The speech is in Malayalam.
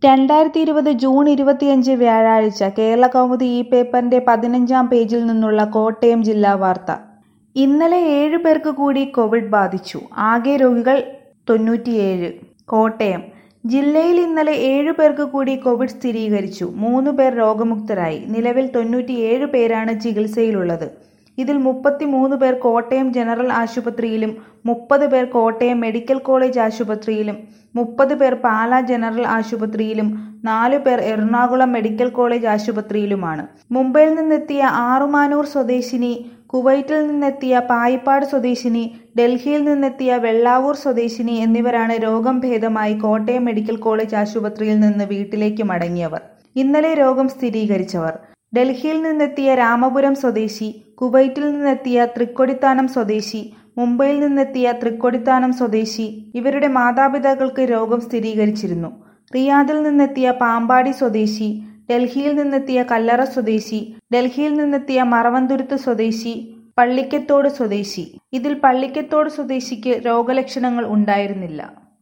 രണ്ടായിരത്തി ഇരുപത് ജൂൺ ഇരുപത്തിയഞ്ച് വ്യാഴാഴ്ച കേരളകൗമുദി ഈ പേപ്പറിന്റെ പതിനഞ്ചാം പേജിൽ നിന്നുള്ള കോട്ടയം ജില്ലാ വാർത്ത ഇന്നലെ ഏഴ് പേർക്ക് കൂടി കോവിഡ് ബാധിച്ചു ആകെ രോഗികൾ തൊണ്ണൂറ്റിയേഴ് കോട്ടയം ജില്ലയിൽ ഇന്നലെ ഏഴ് പേർക്ക് കൂടി കോവിഡ് സ്ഥിരീകരിച്ചു മൂന്ന് പേർ രോഗമുക്തരായി നിലവിൽ തൊണ്ണൂറ്റിയേഴ് പേരാണ് ചികിത്സയിലുള്ളത് ഇതിൽ മുപ്പത്തിമൂന്ന് പേർ കോട്ടയം ജനറൽ ആശുപത്രിയിലും മുപ്പത് പേർ കോട്ടയം മെഡിക്കൽ കോളേജ് ആശുപത്രിയിലും മുപ്പത് പേർ പാലാ ജനറൽ ആശുപത്രിയിലും നാലു പേർ എറണാകുളം മെഡിക്കൽ കോളേജ് ആശുപത്രിയിലുമാണ് മുംബൈയിൽ നിന്നെത്തിയ ആറുമാനൂർ സ്വദേശിനി കുവൈറ്റിൽ നിന്നെത്തിയ പായിപ്പാട് സ്വദേശിനി ഡൽഹിയിൽ നിന്നെത്തിയ വെള്ളാവൂർ സ്വദേശിനി എന്നിവരാണ് രോഗം ഭേദമായി കോട്ടയം മെഡിക്കൽ കോളേജ് ആശുപത്രിയിൽ നിന്ന് വീട്ടിലേക്ക് മടങ്ങിയവർ ഇന്നലെ രോഗം സ്ഥിരീകരിച്ചവർ ഡൽഹിയിൽ നിന്നെത്തിയ രാമപുരം സ്വദേശി കുവൈറ്റിൽ നിന്നെത്തിയ തൃക്കൊടിത്താനം സ്വദേശി മുംബൈയിൽ നിന്നെത്തിയ തൃക്കൊടിത്താനം സ്വദേശി ഇവരുടെ മാതാപിതാക്കൾക്ക് രോഗം സ്ഥിരീകരിച്ചിരുന്നു റിയാദിൽ നിന്നെത്തിയ പാമ്പാടി സ്വദേശി ഡൽഹിയിൽ നിന്നെത്തിയ കല്ലറ സ്വദേശി ഡൽഹിയിൽ നിന്നെത്തിയ മറവന്തുരുത്ത് സ്വദേശി പള്ളിക്കത്തോട് സ്വദേശി ഇതിൽ പള്ളിക്കത്തോട് സ്വദേശിക്ക് രോഗലക്ഷണങ്ങൾ ഉണ്ടായിരുന്നില്ല